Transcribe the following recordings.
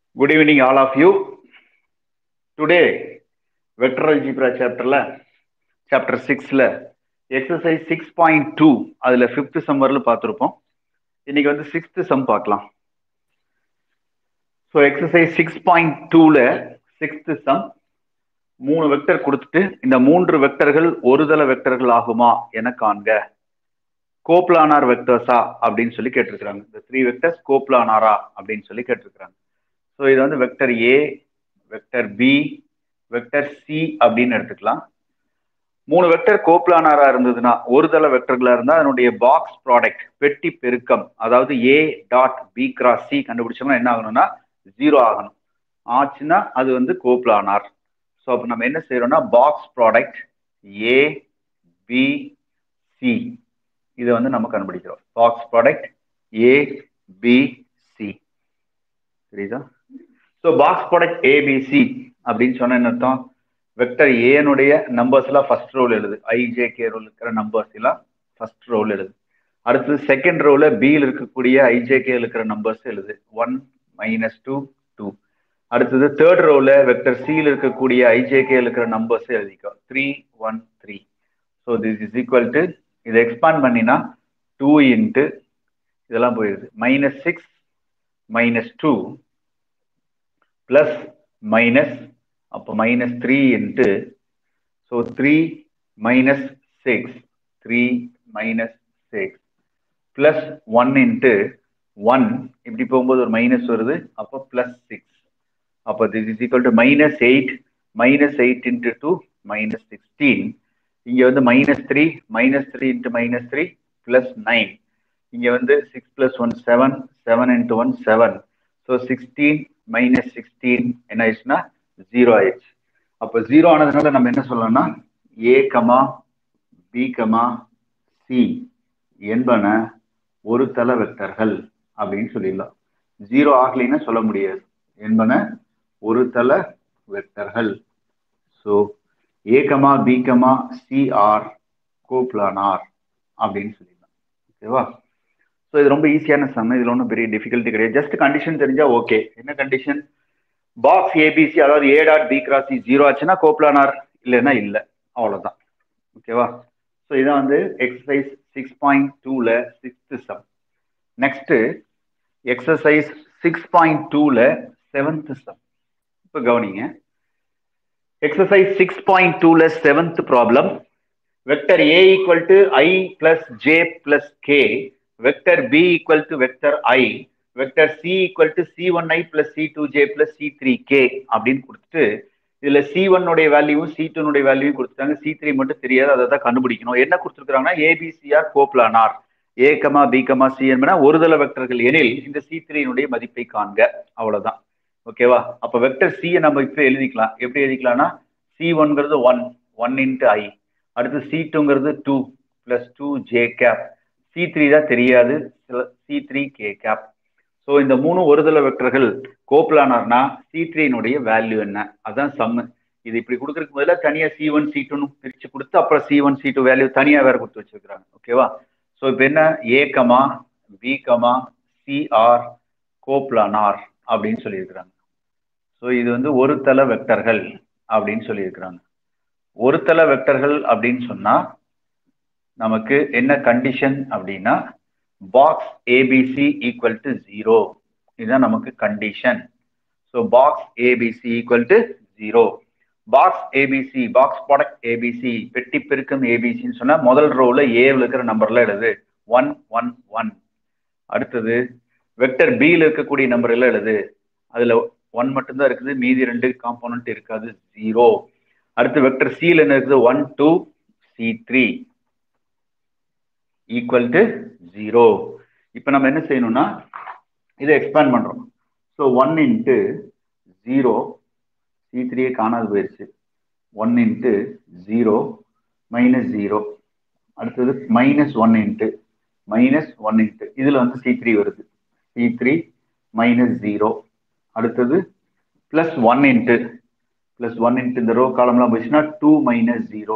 Good evening, all of you. Today, vector algebra chapterல chapter 6ல exercise 6.2 அதுல fifth some வரல பார்த்துருப்போம் இன்னைக்கு வந்து சிக்ஸ்த் சம் பார்க்கலாம் ஸோ எக்ஸசைஸ் சிக்ஸ் பாயிண்ட் டூல சிக்ஸ்த் சம் மூணு வெக்டர் கொடுத்துட்டு இந்த மூன்று வெக்டர்கள் ஒருதல வெக்டர்கள் ஆகுமா என காண்க கோப்லானார் வெக்டர்ஸா அப்படின்னு சொல்லி கேட்டிருக்கிறாங்க இந்த த்ரீ வெக்டர்ஸ் கோப்லானாரா அப்படின்னு சொல்லி கேட்டிருக்கிறாங்க ஸோ இது வந்து vector A vector B vector C அப்படின்னு எடுத்துக்கலாம் மூணு வெக்டர் கோப்லானாரா இருந்ததுன்னா ஒரு தள வெக்டர்களா இருந்தா அதனுடைய பாக்ஸ் ப்ராடக்ட் வெட்டி பெருக்கம் அதாவது A dot B cross C கண்டுபிடிச்சோம்னா என்ன ஆகணும்னா ஜீரோ ஆகணும் ஆச்சுன்னா அது வந்து கோப்லானார் ஸோ அப்போ நம்ம என்ன செய்யறோம்னா box product A B C இதை வந்து நம்ம கண்டுபிடிக்கிறோம் box product A B C சரிதா ஸோ பாக்ஸ் ப்ராடக்ட் ஏபிசி அப்படின்னு சொன்ன என்ன அர்த்தம் வெக்டர் ஏனுடைய நம்பர்ஸ் எல்லாம் ஃபர்ஸ்ட் ரோல் எழுது ஐஜேகே ரோல் இருக்கிற நம்பர்ஸ் எல்லாம் ஃபர்ஸ்ட் ரோல் எழுது அடுத்தது செகண்ட் ரோல பியில் இருக்கக்கூடிய ஐஜேகே இருக்கிற நம்பர்ஸ் எழுது ஒன் மைனஸ் டூ டூ அடுத்தது தேர்ட் ரோல வெக்டர் சியில் இருக்கக்கூடிய ஐஜேகே இருக்கிற நம்பர்ஸ் எழுதிக்கோ three one three so this is equal to இதை எக்ஸ்பாண்ட் பண்ணினா டூ இன்ட்டு இதெல்லாம் போயிடுது minus six minus two plus minus அப்போ minus three into so three minus six three minus six plus one into one இப்படி போகும்போது ஒரு minus வருது அப்போ பிளஸ் சிக்ஸ் அப்போ this is equal to minus eight minus eight into two minus sixteen இங்கே வந்து minus three minus three into minus three plus nine இங்கே வந்து six plus one seven seven into one seven so sixteen minus sixteen என்ன ஆயிடுச்சுன்னா zero ஆயிடுச்சு அப்போ zero ஆனதுனால நம்ம என்ன சொல்லலாம்னா A comma B comma C என்பன ஒரு தள வெக்டர்கள் அப்படின்னு சொல்லிடலாம் ஜீரோ ஆகலைன்னா சொல்ல முடியாது என்பன ஒரு தள வெக்டர்கள் so A comma B comma C are coplanar அப்படின்னு சொல்லிடலாம் ஓகேவா ஸோ இது ரொம்ப ஈஸியான சம் இதில் ஒன்றும் பெரிய டிஃபிகல்ட்டி கிடையாது ஜஸ்ட் கண்டிஷன் தெரிஞ்சா ஓகே என்ன கண்டிஷன் பாக்ஸ் ஏபிசி அதாவது A dot B cross zero ஆச்சுன்னா கோப்லானார் இல்லைன்னா இல்லை அவ்வளோதான் ஓகேவா ஸோ இதான் வந்து எக்ஸசைஸ் சிக்ஸ் பாயிண்ட் டூவில் sixth sum next exercise six point டூவில் செவன்த்து சம் இப்போ கவனிங்க எக்ஸசைஸ் சிக்ஸ் பாயிண்ட் டூவில் seventh problem vector A equal to I plus J plus K vector B equal to vector I vector C equal to C one I plus C two J plus C three K அப்படின்னு கொடுத்துட்டு இதுல C ஒன்னுடைய வேல்யூவும் C டூனுடைய வேல்யூவும் கொடுத்துட்டாங்க C three மட்டும் தெரியாது அதை தான் கண்டுபிடிக்கணும் என்ன கொடுத்துருக்காங்கன்னா A B C are coplanar A comma B comma C என்பன ஒருதல வெக்டர்கள் எனில் இந்த சி த்ரீனுடைய மதிப்பை காண்க அவ்வளவுதான் ஓகேவா அப்ப வெக்டர் சியை நம்ம இப்ப எழுதிக்கலாம் எப்படி எழுதிக்கலாம்னா சி ஒன்ங்கிறது ஒன் ஒன் இன்ட்டு ஐ அடுத்து சி டூங்கிறது two plus two J cap C three தான் தெரியாது C three K cap so இந்த மூணு ஒருதல வெக்டர்கள் கோப்லானார்னா சி த்ரீனுடைய வேல்யூ என்ன அதான் சம்மு இது இப்படி கொடுக்கறதுக்கு முதல்ல தனியாக சி ஒன் சி டூன்னு பிரித்து கொடுத்து அப்புறம் C one C two value தனியாக வேற கொடுத்து வச்சிருக்கிறாங்க ஓகேவா ஸோ இப்போ என்ன A comma B comma C are coplanar அப்படின்னு சொல்லியிருக்கிறாங்க ஸோ இது வந்து ஒரு தல வெக்டர்கள் அப்படின்னு சொல்லியிருக்கிறாங்க ஒரு தல வெக்டர்கள் அப்படின்னு சொன்னா நமக்கு என்ன கண்டிஷன் அப்படின்னா box A B C equal to zero இதுதான் நமக்கு condition so box A B C equal to zero box A B C box product A B C பெட்டி பெருக்கம் ஏபிசின்னு சொன்னா முதல் ரோல ஏவில் இருக்கிற நம்பர்ல எழுது ஒன் ஒன் ஒன் அடுத்தது வெக்டர் பியில் இருக்கக்கூடிய நம்பர் எல்லாம் எழுது அதுல ஒன் மட்டும்தான் இருக்குது மீதி ரெண்டு காம்போனன்ட் இருக்காது ஜீரோ அடுத்து வெக்டர் சியில் என்ன இருக்குது one two C three equal to zero இப்போ நம்ம என்ன செய்யணும்னா இதை எக்ஸ்பேண்ட் பண்ணுறோம் so one into zero C த்ரீயே காணாது போயிடுச்சு one into zero minus zero அடுத்தது minus one into minus one into இதில் வந்து சி த்ரீ வருது சி த்ரீ மைனஸ் ஜீரோ அடுத்தது plus one into plus one into இந்த ரோ காலம்லாம் போயிடுச்சுன்னா two minus zero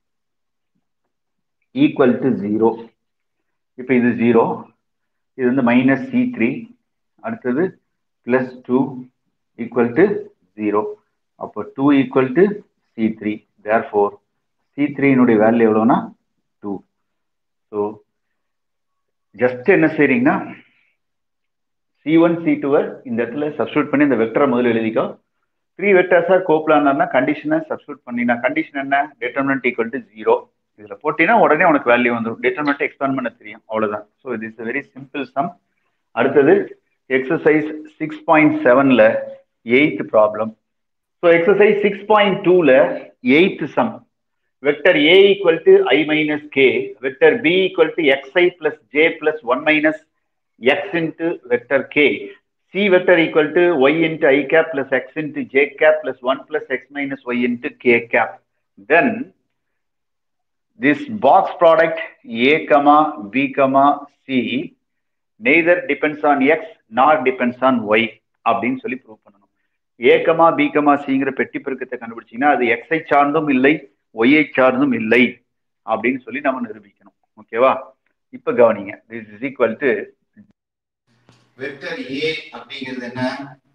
equal to zero இப்போ இது ஜீரோ இது வந்து மைனஸ் சி த்ரீ அடுத்தது plus two equal to zero அப்போ two equal to C three therefore C த்ரீனுடைய வேல்யூ எவ்வளோனா டூ ஸோ ஜஸ்ட் என்ன செய்றீங்கன்னா சி ஒன் சி டூவை இந்த இடத்துல சப்ஸ்டியூட் பண்ணி இந்த வெக்டரை முதல்ல எழுதிக்கோ த்ரீ வெக்டர்ஸ் ஆர் கோப்ளானர்னா கண்டிஷனை சப்ஸ்டியூட் பண்ணினா கண்டிஷன் என்ன டிட்டர்மினன்ட் ஈக்குவல் டு ஜீரோ இதில் போட்டினா உடனே உனக்கு வேல்யூ வந்துடும் டிட்டர்மினன்ட் எக்ஸ்பேண்ட் பண்ண தெரியும் அவ்வளோதான் ஸோ இது இஸ் வெரி சிம்பிள் சம் அடுத்தது எக்ஸசைஸ் சிக்ஸ் பாயிண்ட் செவனில் eighth problem so exercise six point டூவில் eighth sum vector A equal to I minus K, vector B equal to xi plus j plus 1 minus x into vector K. C vector equal to y into i cap plus x into j cap plus 1 plus x minus y into k cap. Then this box product A comma B comma C neither depends on x nor depends on y அப்படின்னு சொல்லி prove பண்ணணும் A comma B comma சிங்கிற பெட்டி பெருக்கத்தை கண்டுபிடிச்சீங்கன்னா அது எக்ஸை சார்ந்தும் இல்லை ஒய்யை சார்ந்தும் இல்லை அப்படின்னு சொல்லி நம்ம நிரூபிக்கணும் ஓகேவா இப்ப கவனிங்க this is equal to vector A அப்படிங்கிறது என்ன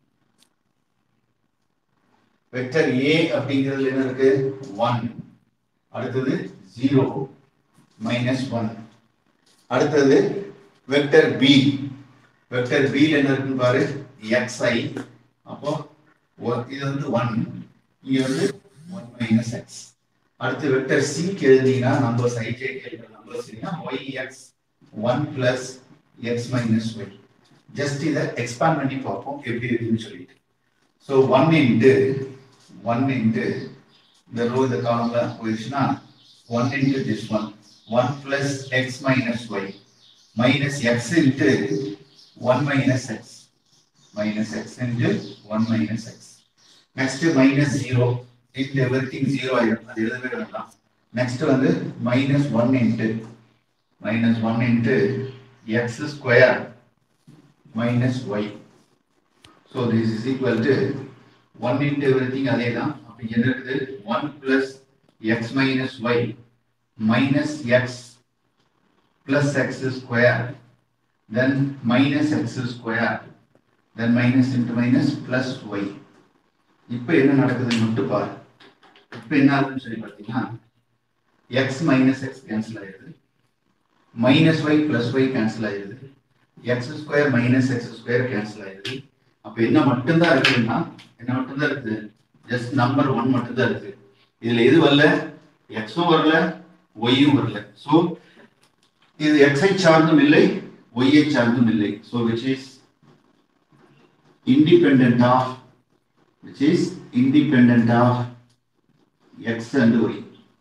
வெக்டர் ஏ அப்படிங்கிறது என்ன இருக்கு ஒன் அடுத்தது ஜீரோ மைனஸ் ஒன் அடுத்தது வெக்டர் பி வெக்டர் பி என்ன இருக்குன்னு பாரு எக்ஸ்ஐ அப்போ ஒ- இது வந்து ஒன் இங்க வந்து ஒன் மைனஸ் எக்ஸ் அடுத்து வெக்டர் சிக்கு எழுதினீங்கன்னா நம்பர்ஸ் ஐஜே எழுதுற numbers Y X one plus X minus Y just இதை எக்ஸ்பேண்ட் பண்ணி பார்ப்போம் எப்படி இருக்குன்னு சொல்லிட்டு so one into one into இந்த ரோ இந்த காலம்ல போயிடுச்சுன்னா one into this one one plus X minus Y minus X into one minus X minus X into one minus X next minus zero into everything zero ஆயிடும் அது எழுதவே வேண்டாம் next வந்து minus one into minus one into X square minus Y so this is equal to one into everything அதே தான் அப்போ என்ன இருக்குது one plus X minus Y minus X plus X square then minus X square then minus into minus plus Y இப்போ என்ன நடக்குதுன்னு மட்டும் பாரு இப்போ என்ன ஆகுதுன்னு சொல்லி பார்த்தீங்கன்னா எக்ஸ் மைனஸ் எக்ஸ் கேன்சல் ஆயிடுது minus Y plus Y cancel ஆயிடுது X square minus X square cancel ஆயிடுது அப்போ என்ன மட்டும்தான் இருக்குதுன்னா என்ன மட்டும்தான் இருக்குது ஜஸ்ட் நம்பர் ஒன் மட்டும்தான் இருக்கு இதுல எது வரல எக்ஸும் வரல ஒய்யும் வரல ஸோ இது எக்ஸை சார்ந்தும் இல்லை ஒய்யை சார்ந்தும் இல்லை so which is independent of which is independent of x and y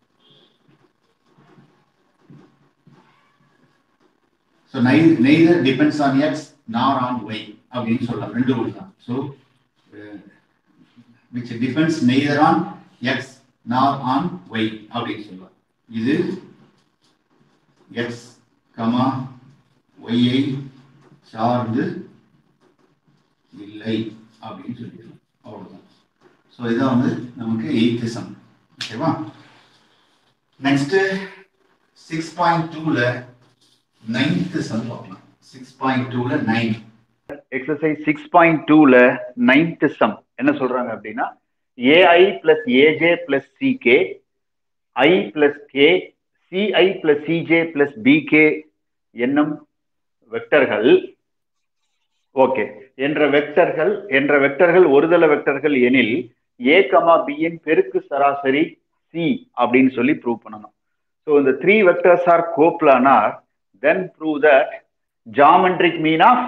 so nei- neither depends on x nor on y அப்படின்னு சொல்லலாம் ரெண்டு ஒன்று தான் so which depends neither on x nor on y அப்படின்னு சொல்லலாம் இது x கமா y ஐ சார்ந்து இல்லை அப்படின்னு சொல்லிக்கலாம் அவ்வளவுதான் ஸோ இதான் வந்து நமக்கு எயித்து சம் ஓகேவா நெக்ஸ்ட் சிக்ஸ் பாயிண்ட் டூல நைன்த்து சம் பார்க்கலாம் சிக்ஸ் பாயிண்ட் டூல நைன் எக்ஸசைஸ் சிக்ஸ் பாயிண்ட் டூல நைன்த் சம் என்ன சொல்றாங்க அப்படின்னா A I plus A J plus C K I plus K C I plus C J plus B K என்னும் வெக்டர்கள் ஓகே என்ற வெக்டர்கள் என்ற வெக்டர்கள் ஒருதல வெக்டர்கள் எனில் ஏ கமா பியின் பெருக்கு சராசரி சி அப்படின்னு சொல்லி ப்ரூவ் பண்ணணும் ஸோ இந்த three vectors are coplanar then prove that geometric mean of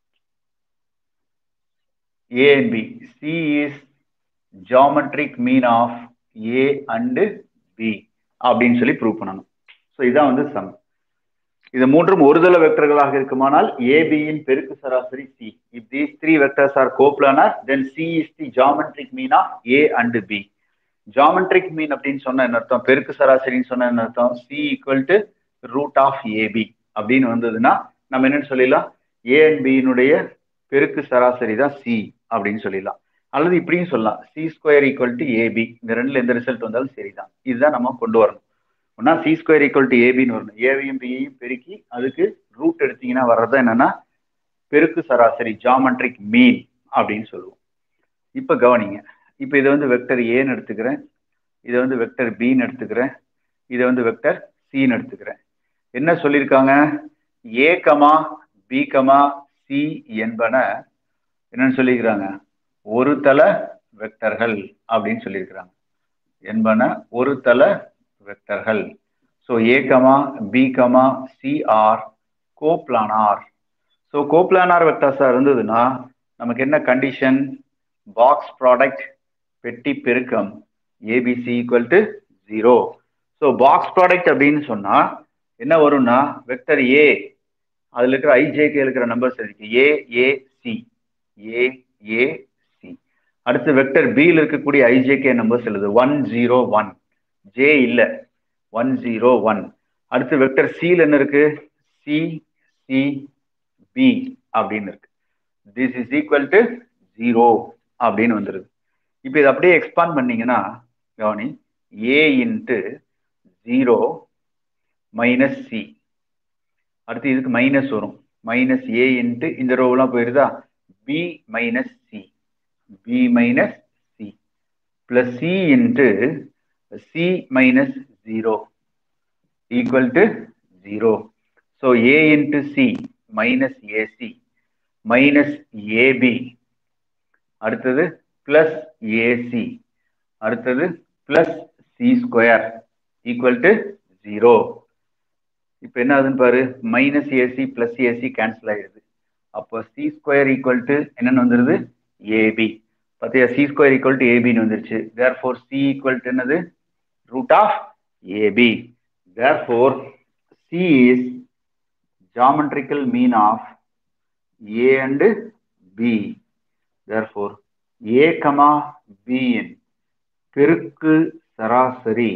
A and B. C is geometric mean of A and B அப்படின்னு சொல்லி ப்ரூவ் பண்ணணும் ஸோ இதான் வந்து சம் இது மூன்றும் ஒருதல வெக்டர்களாக இருக்குமானால் ஏபியின் பெருக்கு சராசரி C if these three vectors are coplanar then C is the geometric mean of A and B geometric mean அப்படின்னு சொன்ன என்ன அர்த்தம் பெருக்கு சராசரின்னு சொன்ன என்ன அர்த்தம் C equal to root of A B அப்படின்னு வந்ததுன்னா நம்ம என்னன்னு சொல்லிடலாம் ஏ அண்ட் பியினுடைய பெருக்கு சராசரி தான் சி அப்படின்னு சொல்லிடலாம் அல்லது இப்படியும் சொல்லலாம் C square equal to A B இந்த ரெண்டுல எந்த ரிசல்ட் வந்தாலும் சரிதான் இதுதான் நம்ம கொண்டு வரணும் ஒன்னா சி ஸ்கொயர் ஈக்குவல் டு ஏபின்னு வரணும் ஏவையும் பியையும் பெருக்கி அதுக்கு ரூட் எடுத்தீங்கன்னா வர்றது என்னன்னா பெருக்கு சராசரி ஜாமெட்ரிக் மீன் அப்படின்னு சொல்லுவோம் இப்போ கவனிங்க இப்போ இதை வந்து வெக்டர் ஏன்னு எடுத்துக்கிறேன் இதை வந்து வெக்டர் பின்னு எடுத்துக்கிறேன் இதை வந்து வெக்டர் சின்னு எடுத்துக்கிறேன் என்ன சொல்லியிருக்காங்க A comma B comma C என்பன என்னன்னு சொல்லியிருக்கிறாங்க ஒரு தல வெக்டர்கள் அப்படின்னு சொல்லியிருக்கிறாங்க என்பன ஒரு தல வெக்டர்கள் so A comma B comma C are coplanar so coplanar வெக்டர்ஸாக இருந்ததுன்னா நமக்கு என்ன கண்டிஷன் பாக்ஸ் ப்ராடக்ட் பெட்டி பெருக்கம் A B C equal to zero so box product அப்படின்னு சொன்னால் என்ன வரும்னா வெக்டர் ஏ அதில் இருக்கிற ஐஜேக்கு இருக்கிற நம்பர்ஸ் இருக்கு A A C A A C அடுத்து வெக்டர் பியில் இருக்கக்கூடிய ஐஜேகே நம்பர்ஸ் எழுது ஒன் ஜீரோ ஒன் ஜே இல்லை ஒன் ஜீரோ ஒன் அடுத்து வெக்டர் சியில் என்ன இருக்கு சி சி பி அப்படின்னு இருக்கு this is equal to zero அப்படின்னு வந்துருது இப்போ இதை அப்படியே எக்ஸ்பாண்ட் பண்ணீங்கன்னா கவனி A into zero minus C அடுத்து இதுக்கு மைனஸ் வரும் மைனஸ் ஏ இன்ட்டு இந்த ரோவெலாம் போயிருதா B minus C B minus C plus C into C minus zero equal to zero so A into C minus A C minus A B அடுத்தது plus A C அடுத்தது plus C square equal to zero இப்போ என்ன ஆகுதுன்னு பாரு minus A C plus A C cancel ஆயிடுது அப்போ C square equal to என்னென்னு வந்துடுது ஏபி பார்த்தியா சி ஸ்கொயர் ஈக்குவல் டு ஏபின்னு வந்துருச்சு therefore C equal to என்னது root of A B therefore C is geometrical mean of A and B therefore A comma பியின் பெருக்கு சராசரி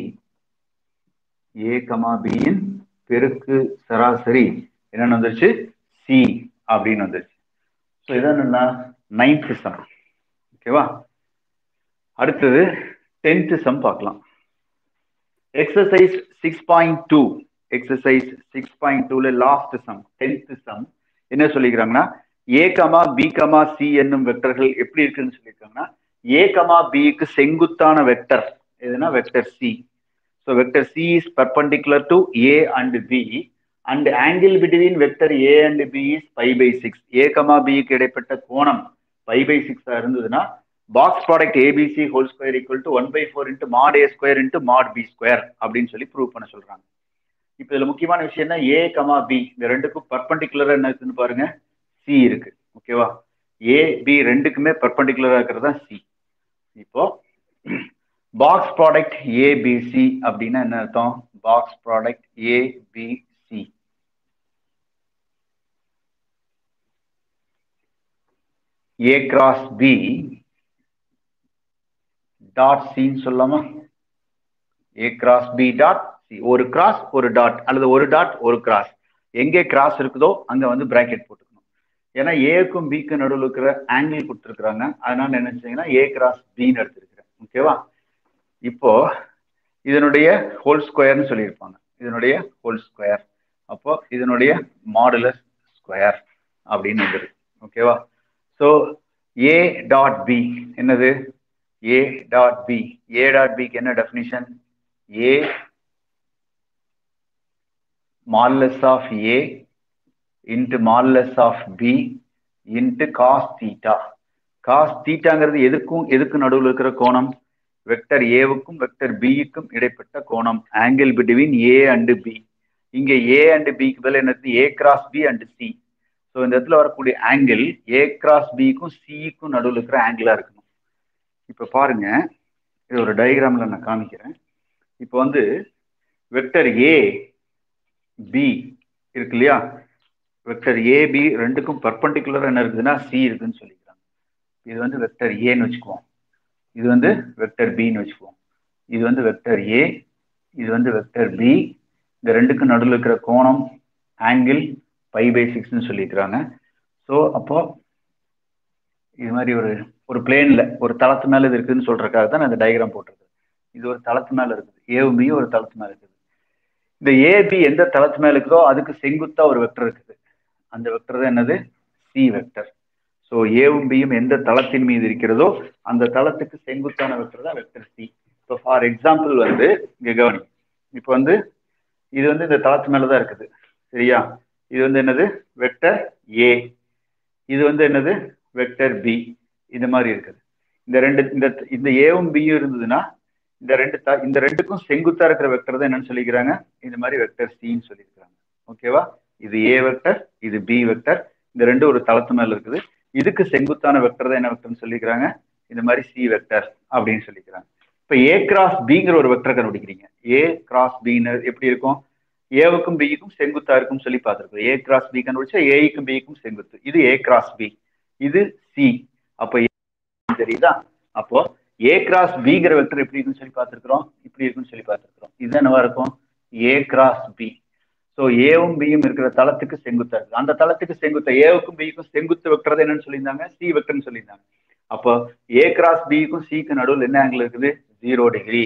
ஏ comma பியின் பெருக்கு சராசரி என்னென்னு வந்துருச்சு சி அப்படின்னு வந்துருச்சு ஸோ இதான் என்னன்னா நைன்த் சம் ஓகேவா அடுத்தது டென்த் சம் பார்க்கலாம் exercise six point two exercise six point டூல லாஸ்ட் சம் டென்த் சம் என்ன சொல்லிக்கிறாங்கன்னா A comma B comma C என்னும் வெக்டர்கள் எப்படி இருக்குன்னு சொல்லியிருக்காங்கன்னா ஏ கமா பிக்கு செங்குத்தான வெக்டர் எதுனா vector C so vector C is perpendicular to A and B and angle between vector A and B is pi by six A comma பிக்கு இடைப்பட்ட கோணம் பை பை சிக்ஸா இருந்ததுன்னா box product A B C whole square equal to one by four into mod A square into mod B square அப்படின்னு சொல்லி prove பண்ண சொல்றாங்க இப்போ இதுல முக்கியமான விஷயம் என்ன ஏ கமா பி இந்த ரெண்டுக்கும் பர்பண்டிகுலரா என்ன இருக்குன்னு பாருங்க சி இருக்கு ஓகேவா ஏ பி ரெண்டுக்குமே பர்பண்டிகுலரா இருக்கிறது தான் சி இப்போ பாக்ஸ் ப்ராடக்ட் ஏபிசி அப்படின்னா என்ன அர்த்தம் box product A B C A cross B dot சின்னு சொல்லாமா A cross B dot C ஒரு கிராஸ் ஒரு டாட் அல்லது ஒரு டாட் ஒரு கிராஸ் எங்கே கிராஸ் இருக்குதோ அங்க வந்து பிராக்கெட் போட்டுக்கணும் ஏன்னா ஏக்கும் பிக்கு நடுவில் இருக்கிற ஆங்கிள் கொடுத்துருக்குறாங்க அதனால என்ன செய்யுங்கன்னா ஏ கிராஸ் பின்னு எடுத்திருக்கிறேன் ஓகேவா இப்போ இதனுடைய ஹோல் ஸ்கொயர்னு சொல்லியிருப்பாங்க இதனுடைய ஹோல் ஸ்கொயர் அப்போ இதனுடைய மாடுலஸ் ஸ்கொயர் அப்படின்னு வந்துருக்கு ஓகேவா ஸோ ஏ டாட் பி என்னது A dot B A dot பிக்கு என்ன definition A modulus of A into modulus of B into cos theta cos தீட்டாங்கிறது எதுக்கும் எதுக்கு நடுவில் இருக்கிற கோணம் வெக்டர் ஏவுக்கும் வெக்டர் பிக்கும் இடைப்பட்ட கோணம் angle between A and B இங்க ஏ அண்டு பிக்கு பதில் என்னது A cross B and C so இந்த இடத்துல வரக்கூடிய ஆங்கிள் ஏ கிராஸ் பிக்கும் சிக்கும் நடுவில் இருக்கிற ஆங்கிளா இருக்கணும் இப்போ பாருங்க இது ஒரு டயக்ராம்ல நான் காமிக்கிறேன் இப்போ வந்து வெக்டர் ஏ பி இருக்கு இல்லையா வெக்டர் ஏ பி ரெண்டுக்கும் பர்பண்டிகுலர் என்ன இருக்குதுன்னா சி இருக்குன்னு சொல்லிக்கிறாங்க இது வந்து வெக்டர் ஏன்னு வச்சுக்குவோம் இது வந்து வெக்டர் பின்னு வச்சுக்குவோம் இது வந்து வெக்டர் ஏ இது வந்து வெக்டர் பி இந்த ரெண்டுக்கும் நடுவில் இருக்கிற கோணம் ஆங்கிள் பை பை சிக்ஸ்னு சொல்லியிருக்கிறாங்க ஸோ அப்போ இது மாதிரி ஒரு ஒரு பிளேன்ல ஒரு தளத்து மேல இது இருக்குதுன்னு சொல்றதுக்காக தான் நான் இந்த டயக்ராம் போட்டிருக்கேன் இது ஒரு தளத்து மேல இருக்குது ஏவும் பியும் ஒரு தளத்து மேல இருக்குது இந்த ஏபி எந்த தளத்து மேல இருக்குதோ அதுக்கு செங்குத்தா ஒரு வெக்டர் இருக்குது அந்த வெக்டர் தான் என்னது சி வெக்டர் ஸோ ஏவும் பியும் எந்த தளத்தின் மீது இருக்கிறதோ அந்த தளத்துக்கு செங்குத்தான வெக்டர் தான் வெக்டர் சி இப்போ ஃபார் எக்ஸாம்பிள் வந்து இங்க கவனி இப்போ வந்து இது வந்து இந்த தளத்து மேல தான் இருக்குது சரியா இது வந்து என்னது வெக்டர் ஏ இது வந்து என்னது வெக்டர் பி இந்த மாதிரி இருக்குது இந்த ரெண்டு இந்த இந்த ஏவும் பியும் இருந்ததுன்னா இந்த ரெண்டு த இந்த ரெண்டுக்கும் செங்குத்தா இருக்கிற வெக்டர் தான் என்னன்னு சொல்லிக்கிறாங்க இந்த மாதிரி வெக்டர் சின்னு சொல்லியிருக்கிறாங்க ஓகேவா இது ஏ வெக்டர் இது பி வெக்டர் இந்த ரெண்டு ஒரு தளத்து மேல இருக்குது இதுக்கு செங்குத்தான வெக்டர் தான் என்ன வெக்டர்னு சொல்லிக்கிறாங்க இந்த மாதிரி சி வெக்டர் அப்படின்னு சொல்லிக்கிறாங்க இப்போ ஏ கிராஸ் பிங்கிற ஒரு வெக்டர் கண்டுபிடிக்கிறீங்க ஏ கிராஸ் பின்னு எப்படி இருக்கும் ஏவுக்கும் பிக்கும் செங்குத்தா இருக்கும் சொல்லி பார்த்துருக்கோம் ஏ கிராஸ் பி கண்டுபிடிச்சா ஏக்கும் பிக்கும் செங்குத்து இது ஏ கிராஸ் பி இது சி அப்போ தெரியுதா அப்போ ஏ கிராஸ் பிங்கிற வெக்டர் எப்படி இருக்குன்னு சொல்லி பார்த்துருக்கிறோம் இப்படி இருக்குன்னு சொல்லி பார்த்துருக்கிறோம் இது என்னவா இருக்கும் ஏ கிராஸ் பி ஸோ ஏவும் பியும் இருக்கிற தளத்துக்கு செங்குத்தா இருக்குது அந்த தளத்துக்கு செங்குத்த ஏவுக்கும் பிக்கும் செங்குத்து வெக்டர் என்னன்னு சொல்லியிருந்தாங்க சி வெக்டர்னு சொல்லியிருந்தாங்க அப்போ ஏ கிராஸ் பிக்கும் சிக்கு நடுவில் என்ன ஆங்கிள் இருக்குது ஜீரோ டிகிரி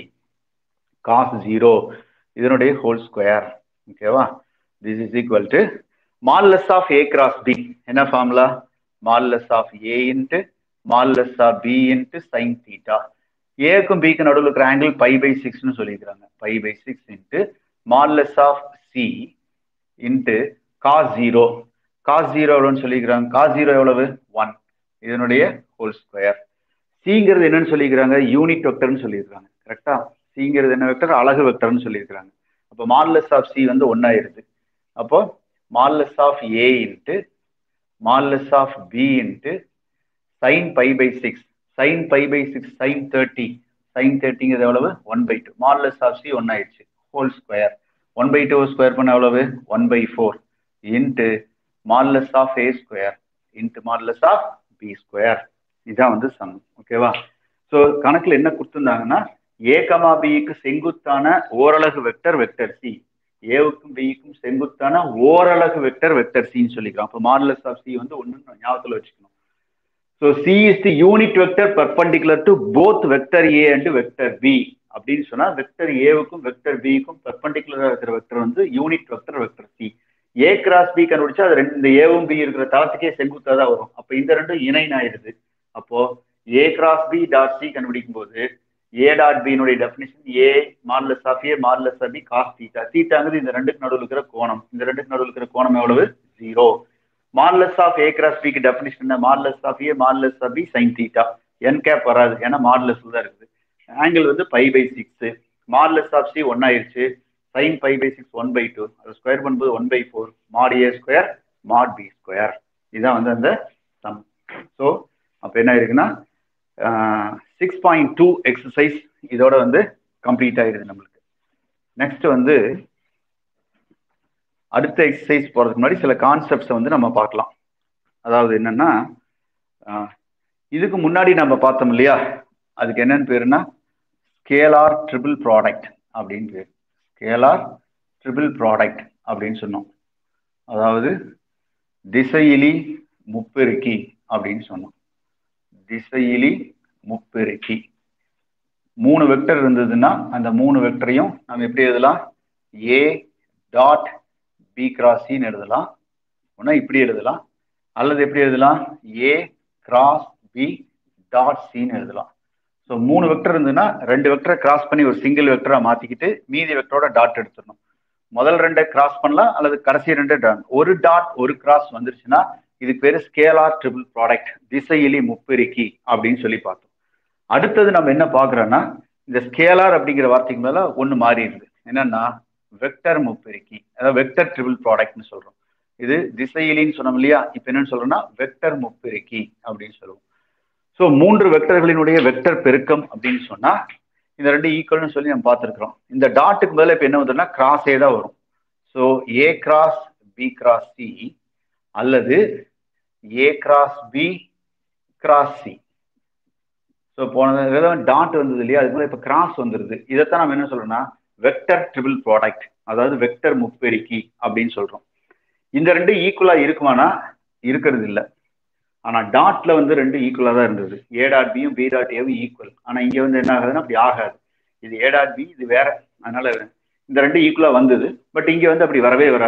காஸ் ஜீரோ இதனுடைய ஹோல் ஸ்கொயர் ஓகேவா this is equal to modulus of A cross B என்ன formula modulus of A into modulus of B into sine theta ஏக்கும் பிக்கு நடுவில் இருக்கிற ஆங்கிள் பை பை சிக்ஸ்னு சொல்லியிருக்கிறாங்க pi by six into modulus of C into cos zero cos zero எவ்வளோன்னு சொல்லிக்கிறாங்க cos zero எவ்வளவு ஒன் இதனுடைய ஹோல் ஸ்கொயர் சிங்கிறது என்னன்னு சொல்லிக்கிறாங்க யூனிட் வெக்டர்னு சொல்லியிருக்காங்க கரெக்டா சிங்கிறது என்ன வெக்டர் அழகு வெக்டர்னு சொல்லியிருக்கிறாங்க அப்போ மால்லஸ் ஆஃப் சி வந்து ஒன்னாயிருது அப்போ modulus of A into modulus of B into sine pi by six sine pi by six sine thirty sine தேர்ட்டிங்கிறது எவ்வளவு one by two modulus of C one ஆயிடுச்சு whole square one by two square பண்ண எவ்வளவு one by four into modulus of A square into modulus of B square இதான் வந்து some ஓகேவா so கணக்கில் என்ன கொடுத்துருந்தாங்கன்னா ஏ கமா பிக்கு செங்குத்தான ஓரலகு வெக்டர் வெக்டர் சி ஏவுக்கும் பிக்கும் செங்குத்தான ஓரலகு வெக்டர் வெக்டர் சின்னு சொல்லிக்கலாம் அப்போ மாடலஸ் ஆஃப் சி வந்து ஒன்று ஞாபகத்தில் வச்சுக்கணும் so C is the unit vector perpendicular to both vector A and vector B அப்படின்னு சொன்னா வெக்டர் ஏவுக்கும் வெக்டர் பிக்கும் பர்பண்டிகுலராக இருக்கிற வெக்டர் வந்து unit vector vector C A cross B கண்டுபிடிச்சா அது ரெண்டு இந்த ஏவும் பி இருக்கிற தளத்துக்கே செங்குத்தா தான் வரும் அப்போ இந்த ரெண்டும் இணைன் ஆயிடுது அப்போ A cross B dot C கண்டுபிடிக்கும் போது ஏ டாட் பியினுடைய definition A modulus of A modulus of B cos theta தீட்டாங்கிறது இந்த ரெண்டுக்கு நடுவில் இருக்கிற கோணம் இந்த ரெண்டுக்கு நடுவில் இருக்கிற கோணம் எவ்வளவு zero modulus of A cross பிக்கு டெஃபினிஷன் என்ன modulus of A modulus of B sine theta n cap வராது ஏன்னா மாடலஸ் தான் இருக்குது ஆங்கிள் வந்து pi by six modulus of C one ஆயிருச்சு sine pi by six one by two அது square பண்ணும்போது one by four mod A square mod B square இதுதான் வந்து அந்த சம் ஸோ அப்போ என்ன இருக்குன்னா சிக்ஸ் பாயிண்ட் டூ எக்ஸசைஸ் இதோட வந்து கம்ப்ளீட் ஆயிடுது நம்மளுக்கு நெக்ஸ்ட் வந்து அடுத்த எக்ஸசைஸ் போகிறதுக்கு முன்னாடி சில கான்செப்ட்ஸை வந்து நம்ம பார்க்கலாம் அதாவது என்னன்னா இதுக்கு முன்னாடி நம்ம பார்த்தோம் இல்லையா அதுக்கு என்னன்னு பேருன்னா ஸ்கேலார் ட்ரிபிள் ப்ராடக்ட் அப்படின்னு பேர் ஸ்கேலார் ட்ரிபிள் ப்ராடக்ட் அப்படின்னு சொன்னோம் அதாவது திசையிலி முப்பெருக்கி அப்படின்னு சொன்னோம் திசையிலி முப்பெருக்கி மூணு வெக்டர் இருந்ததுன்னா அந்த மூணு வெக்டரையும் நம்ம எப்படி எழுதலாம் ஏ டாட் பி கிராஸ் சின்னு எழுதலாம் ஒன்றா இப்படி எழுதலாம் அல்லது எப்படி எழுதலாம் ஏ கிராஸ் பி டாட் சின்னு எழுதலாம் ஸோ மூணு வெக்டர் இருந்ததுன்னா ரெண்டு வெக்டரை கிராஸ் பண்ணி ஒரு சிங்கிள் வெக்டராக மாற்றிக்கிட்டு மீதி வெக்டரோட டாட் எடுத்துடணும் முதல் ரெண்டை கிராஸ் பண்ணலாம் அல்லது கடைசி ரெண்டு டாட் ஒரு டாட் ஒரு கிராஸ் வந்துருச்சுன்னா இதுக்கு பேர் ஸ்கேலார் ட்ரிபிள் ப்ராடக்ட் திசையிலி முப்பெருக்கி அப்படின்னு சொல்லி பார்த்தோம் அடுத்தது நம்ம என்ன பார்க்குறோன்னா இந்த ஸ்கேலார் அப்படிங்கிற வார்த்தைக்கு மேலே ஒன்று மாறிடுது என்னன்னா வெக்டர் முப்பெருக்கி அதாவது வெக்டர் ட்ரிபிள் ப்ராடக்ட்னு சொல்கிறோம் இது திசையிலின்னு சொன்னோம் இல்லையா இப்போ என்னன்னு சொல்றோம்னா வெக்டர் முப்பெருக்கி அப்படின்னு சொல்லுவோம் ஸோ மூன்று வெக்டர்களினுடைய வெக்டர் பெருக்கம் அப்படின்னு சொன்னா இந்த ரெண்டு ஈக்குவல்னு சொல்லி நம்ம பார்த்துருக்குறோம் இந்த டாட்டுக்கு மேலே இப்போ என்ன வந்துன்னா கிராஸே தான் வரும் so A cross B cross C அல்லது A cross B cross C so போன டாட் வந்தது இல்லையா அதுக்கு மேலே இப்போ கிராஸ் வந்துருது இதைத்தான் நம்ம என்ன சொல்றோம்னா வெக்டர் ட்ரிபிள் ப்ராடக்ட் அதாவது வெக்டர் முப்பெருக்கி அப்படின்னு சொல்றோம் இந்த ரெண்டு ஈக்குவலா இருக்குமானா இருக்கிறது இல்லை ஆனா டாட்ல வந்து ரெண்டு ஈக்குவலா தான் இருந்தது ஏ டாட் பியும் பி டாட் ஏவும் ஈக்குவல் ஆனா இங்க வந்து என்ன ஆகுதுன்னா அப்படி ஆகாது இது ஏ டாட் பி இது வேற அதனால இந்த ரெண்டு ஈக்குவலா வந்தது பட் இங்க வந்து அப்படி வரவே வராது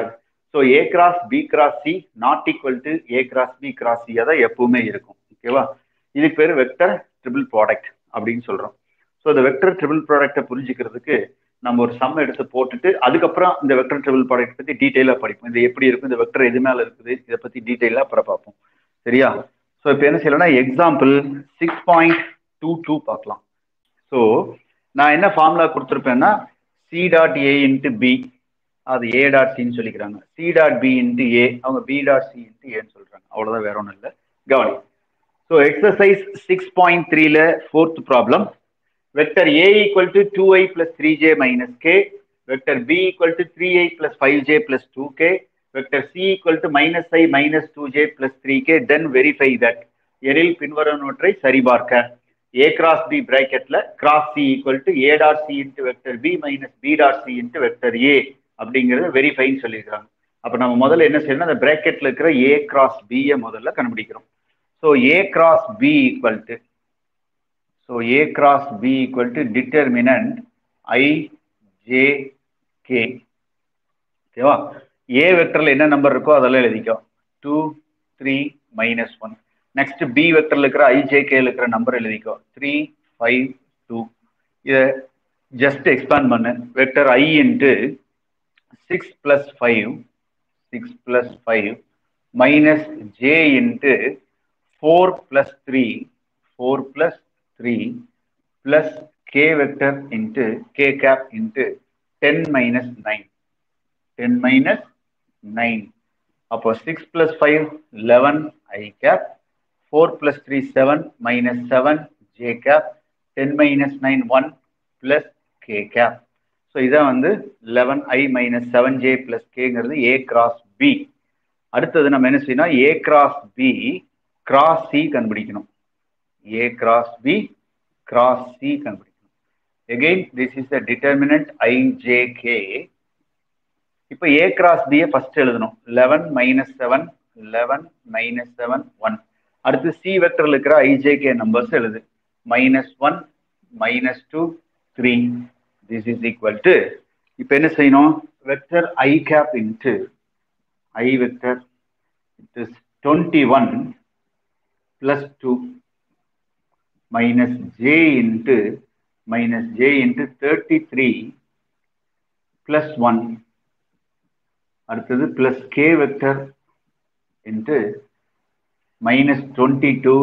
so A cross B cross C not equal to A cross B cross C தான் எப்பவுமே இருக்கும் ஓகேவா இதுக்கு பேர் வெக்டர் ட்ரிபிள் ப்ராடக்ட் அப்படின்னு சொல்றோம் ஸோ இந்த வெக்டர் ட்ரிபிள் ப்ராடக்ட்டை புரிஞ்சுக்கிறதுக்கு நம்ம ஒரு சம் எடுத்து போட்டுட்டு அதுக்கப்புறம் இந்த வெக்டர் ட்ரிபிள் ப்ராடக்ட் பத்தி டீட்டெயிலாக படிப்போம் இது எப்படி இருக்கும் இந்த வெக்டர் எது மேல இருக்குது இதை பத்தி டீட்டெயிலாக அப்புறம் பார்ப்போம் சரியா ஸோ இப்போ என்ன செய்யலாம்னா example six point two two பார்க்கலாம் ஸோ நான் என்ன ஃபார்முலா கொடுத்துருப்பேன்னா C dot A into B அது ஏ டாட் சின்னு சொல்லிக்கிறாங்க C dot B into A அவங்க பி டாட் சி இன்ட்டு ஏன்னு சொல்றாங்க அவ்வளோதான் வேற ஒன்றும் இல்லை கவனி ஸோ எக்ஸசைஸ் சிக்ஸ் பாயிண்ட் த்ரீல fourth problem vector A equal to two I plus three J minus K vector B equal to three I plus five J plus two K vector C equal to minus I minus two J plus three K then verify that எனில் பின்வருவனவற்றை சரிபார்க்க A cross B பிராக்கெட்ல cross C equal to A dot C into vector B minus B dot C into vector A அப்படிங்கிறத வெரிஃபைன்னு சொல்லியிருக்காங்க அப்போ நம்ம முதல்ல என்ன செய்யணும் அந்த பிராக்கெட்ல இருக்கிற ஏ கிராஸ் பியை முதல்ல கண்டுபிடிக்கிறோம் so A cross B equal to so A cross B equal to determinant I J K ஓகேவா ஏ வெக்டர்ல என்ன நம்பர் இருக்கோ அதெல்லாம் எழுதிக்கோ two three minus one next B வெக்டர்ல இருக்கிற ஐஜேகேல இருக்கிற நம்பர் எழுதிக்கோ த்ரீ ஃபைவ் டூ இதை ஜஸ்ட் எக்ஸ்பேண்ட் பண்ணு vector I into six plus five six plus five minus J into four plus three four plus three plus K vector into K gap into ten minus nine ten minus nine அப்போ six plus five eleven I cap four plus three seven minus seven J cap ten minus nine one plus K cap so இதான் வந்து eleven I minus seven J plus கேங்கிறது A cross B அடுத்தது நம்ம என்ன செய்யணும் A cross B cross C கண்டுபிடிக்கணும் A cross B cross C கண்டுபிடிக்கணும் again this is the determinant I J K இப்போ ஏ கிராஸ் பியை ஃபர்ஸ்ட் எழுதணும் eleven minus seven eleven minus seven one அடுத்து சி வெக்டர்ல இருக்கிற ஐஜேகே நம்பர்ஸ் எழுது minus one minus two three this is equal to இப்போ என்ன செய்யணும் vector I cap into I vector it is twenty one plus two minus J into minus J into thirty three plus one அடுத்தது plus K vector into minus twenty two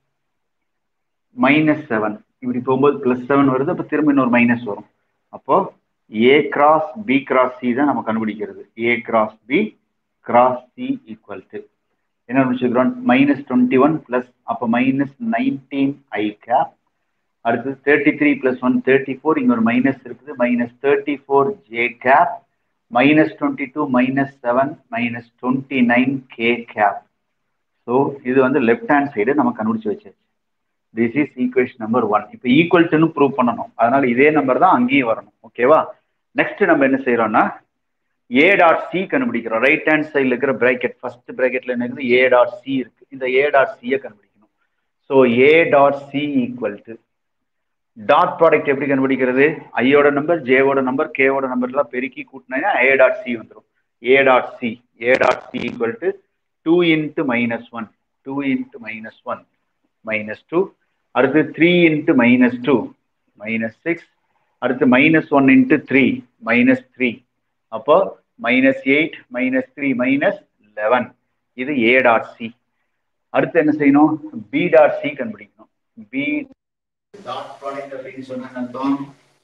minus seven இப்படி போகும்போது plus seven வருது அப்போ திரும்ப இன்னொரு minus வரும் அப்போ A cross B cross C தான் நம்ம கண்டுபிடிக்கிறது A cross B cross C equal to என்ன முடிச்சுக்கிறோம் மைனஸ் டுவெண்ட்டி ஒன் பிளஸ் அப்போ மைனஸ் நைன்டீன் ஐ கேப் அடுத்தது thirty three plus one thirty four இங்கே ஒரு மைனஸ் இருக்குது minus thirty four J cap minus twenty two minus seven minus twenty nine K cap so இது வந்து left hand side நம்ம கண்டுபிடிச்சு வச்சாச்சு this is equation number one இப்போ equal டுன்னு ப்ரூவ் பண்ணணும் அதனால இதே நம்பர் தான் அங்கேயும் வரணும் ஓகேவா நெக்ஸ்ட் நம்ம என்ன செய்யறோம்னா ஏ டாட் சி கண்டுபிடிக்கிறோம் ரைட் ஹேண்ட் சைடில் இருக்கிற பிராக்கெட் ஃபர்ஸ்ட் பிராக்கெட்ல என்ன இருக்குது ஏ டாட் சி இருக்கு இந்த ஏ டாட் சியை கண்டுபிடிக்கணும் so A dot C equal to dot product எப்படி கண்டுபிடிக்கிறது ஐயோட நம்பர் ஜேவோட நம்பர் கேவோட நம்பர்லாம் பெருக்கி கூட்டினா ஏ டாட் சி வந்துடும் A dot C A dot C equal to two into minus one two into minus one minus two அடுத்து three into minus two minus six அடுத்து minus one into three minus three அப்போ minus eight minus three minus eleven இது A dot C அடுத்து என்ன செய்யணும் B dot C கண்டுபிடிக்கணும் B dot product அப்படின்னு சொன்ன அர்த்தம்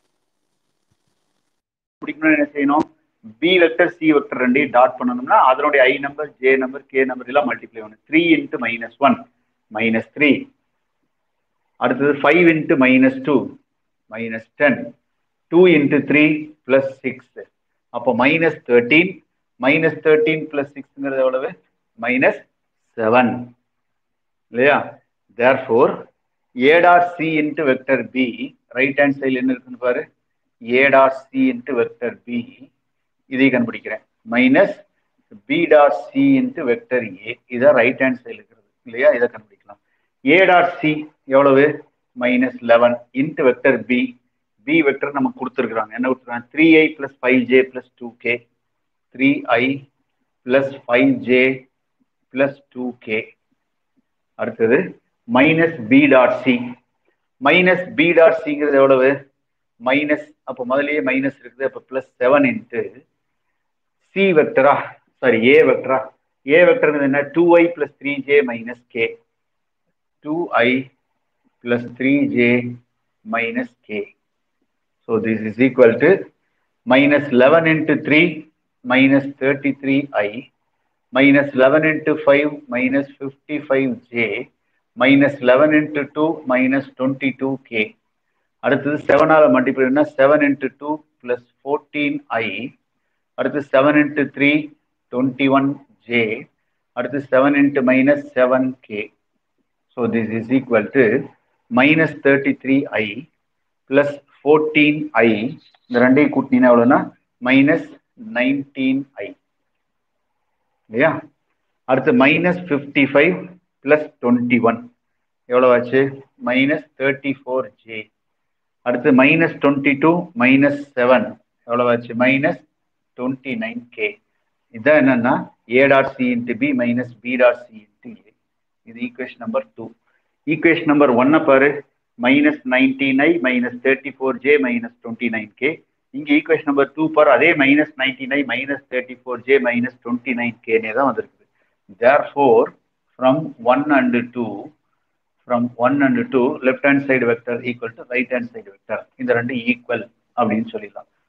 பிடிக்கணும்னு என்ன செய்யணும் பி வெக்டர் சி வெக்டர் ரெண்டையும் டாட் பண்ணணும்னா அதனுடைய I number J number K number எல்லாம் மல்டிப்ளை பண்ணணும் three into minus one minus three அடுத்தது five into minus two minus ten two into three plus six அப்போ minus thirteen minus thirteen plus சிக்ஸ்ங்கிறது எவ்வளவு minus seven இல்லையா therefore A dot C into vector B right hand சைடில் என்ன இருக்குன்னு பாரு A dot C into vector B இதை கண்டுபிடிக்கிறேன் minus B dot C into vector A இதான் ரைட் ஹேண்ட் சைடில் இருக்கிறது இல்லையா இதை கண்டுபிடிக்கலாம் ஏ டாட் சி எவ்வளவு minus eleven into vector B B vector நமக்கு கொடுத்துருக்குறாங்க என்ன கொடுத்துருக்காங்க three I plus five J plus two K three I plus five J plus two K அடுத்தது minus B dot C minus B dot சிங்கிறது எவ்வளவு minus அப்போ முதல்லயே minus இருக்குது அப்போ பிளஸ் செவன் இன்ட்டு சி வெக்டரா சாரி ஏ வெக்டரா A வெக்டர்ங்கிறது என்ன two I plus three J minus K two I plus three J minus K so this is equal to minus eleven into three minus thirty three I minus eleven into five minus fifty five J minus eleven into two minus twenty two K அடுத்தது செவனால் மல்டிப்ளைனா seven into two plus fourteen I அடுத்து seven into three twenty one J அடுத்து seven into minus seven K so this is equal to minus thirty three I plus fourteen ஐ இந்த ரெண்டையும் கூட்டினீங்கன்னா எவ்வளோன்னா minus nineteen I இல்லையா அடுத்து minus fifty five plus twenty one எவ்வளோ ஆச்சு minus thirty four J அடுத்து minus twenty two minus seven எவ்வளோ ஆச்சு மைனஸ் டுவெண்ட்டி நைன் கே இதான் என்னன்னா A dot C into B minus B dot C into A இது equation number two equation number ஒன்னை பாரு minus nineteen I minus thirty four J minus twenty nine K இங்கே equation number two பார் அதே minus nineteen I minus thirty four J minus twenty nine கேனே தான் வந்திருக்குது therefore from one and two from one and two left hand side vector equal to right hand side vector இந்த ரெண்டு equal அப்படின்னு சொல்லிடலாம்